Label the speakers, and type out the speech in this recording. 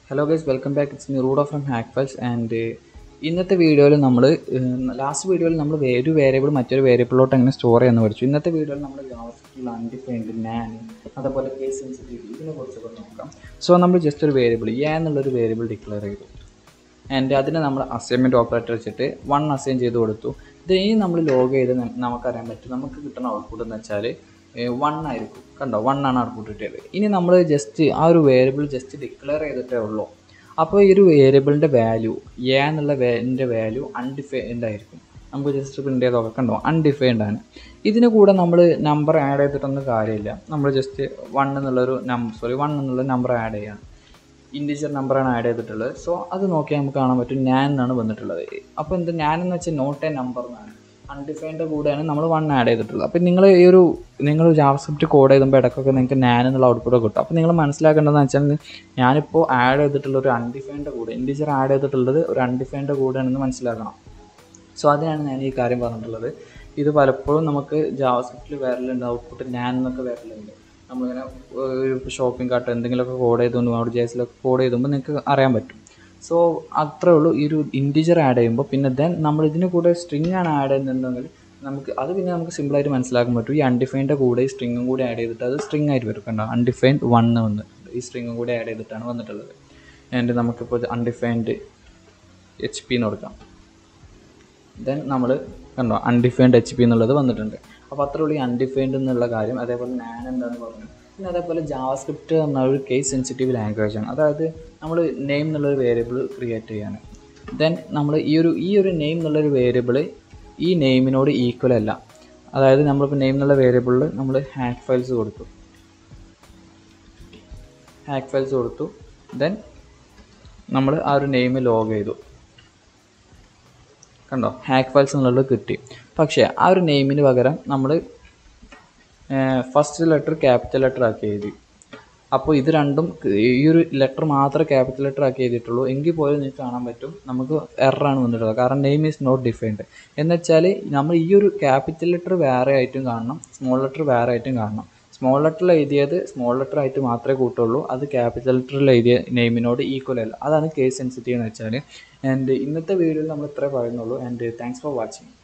Speaker 1: hello guys welcome back it's me Rude from Hack Files and ഇന്നത്തെ വീഡിയോയിൽ നമ്മൾ last വീഡിയോയിൽ നമ്മൾ ഒരു വേരിയബിൾ മറ്റൊരു വേരിയബിളിലോട്ട് എങ്ങനെ സ്റ്റോർ ചെയ്യാമെന്ന് പഠിച്ചു ഇന്നത്തെ വീഡിയോയിൽ നമ്മൾ ജാവസ്ക്രിപ്റ്റിൽ അൺഡിഫൈൻഡ് നാൻ അതേപോലെ കേസ് സെൻസിറ്റിവിറ്റി ഇതിനെ കുറിച്ചൊക്കെ നോക്കാം സോ നമ്മൾ ജസ്റ്റ് ഒരു വേരിയബിൾ എ എന്നുള്ളൊരു വേരിയബിൾ ഡിക്ലെയർ ചെയ്തു ആൻഡ് അതിനെ നമ്മൾ അസൈൻമെൻറ്റ് ഓപ്പറേറ്റർ വെച്ചിട്ട് വൺ അസൈൻ ചെയ്ത് കൊടുത്തു ഇത് ഇനി നമ്മൾ ലോഗ് ചെയ്ത് ന- നമുക്കറിയാൻ പറ്റും നമുക്ക് കിട്ടുന്ന ഔട്ട്പുട്ട് എന്ന് വെച്ചാൽ വൺ ആയിരിക്കും കണ്ടോ വൺ ആണ് ഔട്ട്പുട്ട് കിട്ടിയത് ഇനി നമ്മൾ ജസ്റ്റ് ആ ഒരു വേരിയബിൾ ജസ്റ്റ് ഡിക്ലെയർ ചെയ്തിട്ടേ ഉള്ളൂ അപ്പോൾ ഈ ഒരു വേരിയബിളിൻ്റെ വാല്യൂ എ എന്നുള്ള വേൻ്റെ വാല്യൂ അൺഡിഫൈൻഡ് ആയിരിക്കും നമുക്ക് ജസ്റ്റ് പ്രിൻ്റ് ചെയ്ത് നോക്കാം കണ്ടോ അൺഡിഫൈൻഡ് ആണ് ഇതിന് കൂടെ നമ്മൾ നമ്പർ ആഡ് ചെയ്തിട്ടൊന്നും കാര്യമില്ല നമ്മൾ ജസ്റ്റ് വൺ എന്നുള്ളൊരു നമ്പർ സോറി വൺ എന്നുള്ള നമ്പർ ആഡ് ചെയ്യാണ് ഇൻഡിജർ നമ്പറാണ് ആഡ് ചെയ്തിട്ടുള്ളത് സോ അത് നോക്കിയാൽ നമുക്ക് കാണാൻ പറ്റും ഞാൻ എന്നാണ് വന്നിട്ടുള്ളത് അപ്പോൾ എന്ത് ഞാൻ എന്ന് വെച്ചാൽ നോട്ട് എ നമ്പർ എന്നാണ് അൺഡിഫൈൻഡ് കൂടെയാണ് നമ്മൾ വൺ ആഡ് ചെയ്തിട്ടുള്ളത് അപ്പോൾ നിങ്ങൾ ഈ ഒരു നിങ്ങൾ ജാവസ്ക്രിപ്റ്റ് കോഡ് ചെയ്തുമ്പോൾ ഇടയ്ക്കൊക്കെ നിങ്ങൾക്ക് ഞാൻ എന്നുള്ള ഔട്ട്പുട്ട് കിട്ടും അപ്പോൾ നിങ്ങൾ മനസ്സിലാക്കേണ്ടതെന്ന് വെച്ചാൽ ഞാനിപ്പോൾ ആഡ് ചെയ്തിട്ടുള്ള ഒരു അൺഡിഫൈൻഡ് കൂടെ ഇൻഡിജർ ആഡ് ചെയ്തിട്ടുള്ളത് ഒരു അൺഡിഫൈൻഡ് കൂടെയാണെന്ന് മനസ്സിലാക്കണം സോ അതിനാണ് ഞാൻ ഈ കാര്യം പറഞ്ഞിട്ടുള്ളത് ഇത് പലപ്പോഴും നമുക്ക് ജാവസ്ക്രിപ്റ്റിൽ വരലുണ്ട് ഔട്ട്പുട്ട് ഞാൻ എന്നൊക്കെ വരലുണ്ട് നമ്മളിങ്ങനെ ഒരു ഷോപ്പിംഗ് കാർട്ട് എന്തെങ്കിലുമൊക്കെ കോഡ് ചെയ്തുകൊണ്ട് അവിടെ ജേസിലൊക്കെ കോഡ് ചെയ്തുമ്പോൾ നിങ്ങൾക്ക് അറിയാൻ പറ്റും സോ അത്രേ ഉള്ളൂ ഈ ഒരു ഇൻറ്റിജർ ആഡ് ചെയ്യുമ്പോൾ പിന്നെ ദെൻ നമ്മൾ ഇതിന് കൂടെ സ്ട്രിങ് ആണ് ആഡ് ചെയ്യുന്നുണ്ടെങ്കിൽ നമുക്ക് അത് പിന്നെ നമുക്ക് സിമ്പിളായിട്ട് മനസ്സിലാക്കാൻ പറ്റും ഈ അൺഡിഫൈൻ്റെ കൂടെ ഈ സ്ട്രിങ്ങും കൂടി ആഡ് ചെയ്തിട്ട് അത് സ്ട്രിങ് ആയിട്ട് വരും കണ്ടോ അൺഡിഫൈൻഡ് വൺ വന്നിട്ടുണ്ട് ഈ സ്ട്രിങ്ങും കൂടി ആഡ് ചെയ്തിട്ടാണ് വന്നിട്ടുള്ളത് ആൻഡ് നമുക്കിപ്പോൾ അൺഡിഫൈൻഡ് എച്ച് പി എന്ന് കൊടുക്കാം ദെൻ നമ്മൾ കണ്ടോ അൺഡിഫൈൻഡ് എച്ച് പി എന്നുള്ളത് വന്നിട്ടുണ്ട് അപ്പോൾ അത്ര ഉള്ളൂ ഈ അൺഡിഫൈൻഡ് എന്നുള്ള കാര്യം അതേപോലെ ഞാൻ എന്താണെന്ന് പറഞ്ഞു പിന്നെ അതേപോലെ ജാവാസ്ക്രിപ്റ്റ് എന്ന ഒരു കേസ് സെൻസിറ്റീവ് ലാംഗ്വേജ് ആണ് അതായത് നമ്മൾ നെയിം എന്നുള്ളൊരു വേരിയബിൾ ക്രിയേറ്റ് ചെയ്യാണ് ദെൻ നമ്മൾ ഈ ഒരു ഈ ഒരു നെയിം എന്നുള്ളൊരു വേരിയബിൾ ഈ നെയിമിനോട് ഈക്വൽ അല്ല അതായത് നമ്മളിപ്പോൾ നെയിം എന്നുള്ള വേരിയബിളിൽ നമ്മൾ ഹാക്ക് ഫയൽസ് കൊടുത്തു ഹാക്ക് ഫയൽസ് കൊടുത്തു ദെൻ നമ്മൾ ആ ഒരു നെയിം ലോഗ് ചെയ്തു കണ്ടോ ഹാക്ക് ഫയൽസ് എന്നുള്ളത് കിട്ടി പക്ഷേ ആ ഒരു നെയിമിന് പകരം നമ്മൾ ഫസ്റ്റ് ലെറ്റർ ക്യാപിറ്റൽ ലെറ്റർ ആക്കി എഴുതി അപ്പോൾ ഇത് രണ്ടും ഈ ഒരു ലെറ്റർ മാത്രമേ ക്യാപിറ്റൽ ലെറ്റർ ആക്കി എഴുതിയിട്ടുള്ളൂ എങ്കിൽ പോലും നിങ്ങൾക്ക് കാണാൻ പറ്റും നമുക്ക് എററാണ് വന്നിട്ടുള്ളത് കാരണം നെയിം ഈസ് നോട്ട് ഡിഫൈൻഡ് എന്ന് വെച്ചാൽ നമ്മൾ ഈ ഒരു ക്യാപിറ്റൽ ലെറ്റർ വേറെ ആയിട്ടും കാണണം സ്മോൾ ലെറ്റർ വേറെ ആയിട്ടും കാണണം സ്മോൾ ലെറ്ററിൽ എഴുതിയത് സ്മോൾ ലെറ്റർ ആയിട്ട് മാത്രമേ കൂട്ടുള്ളൂ അത് ക്യാപിറ്റൽ ലെറ്ററിൽ എഴുതിയ നെയിമിനോട് ഈക്വൽ അല്ല അതാണ് കേസ് സെൻസിറ്റീവ് എന്ന് വെച്ചാൽ ആൻഡ് ഇന്നത്തെ വീഡിയോയിൽ നമ്മൾ ഇത്രേ പറയുന്നുള്ളൂ ആൻഡ് താങ്ക്സ് ഫോർ വാച്ചിങ്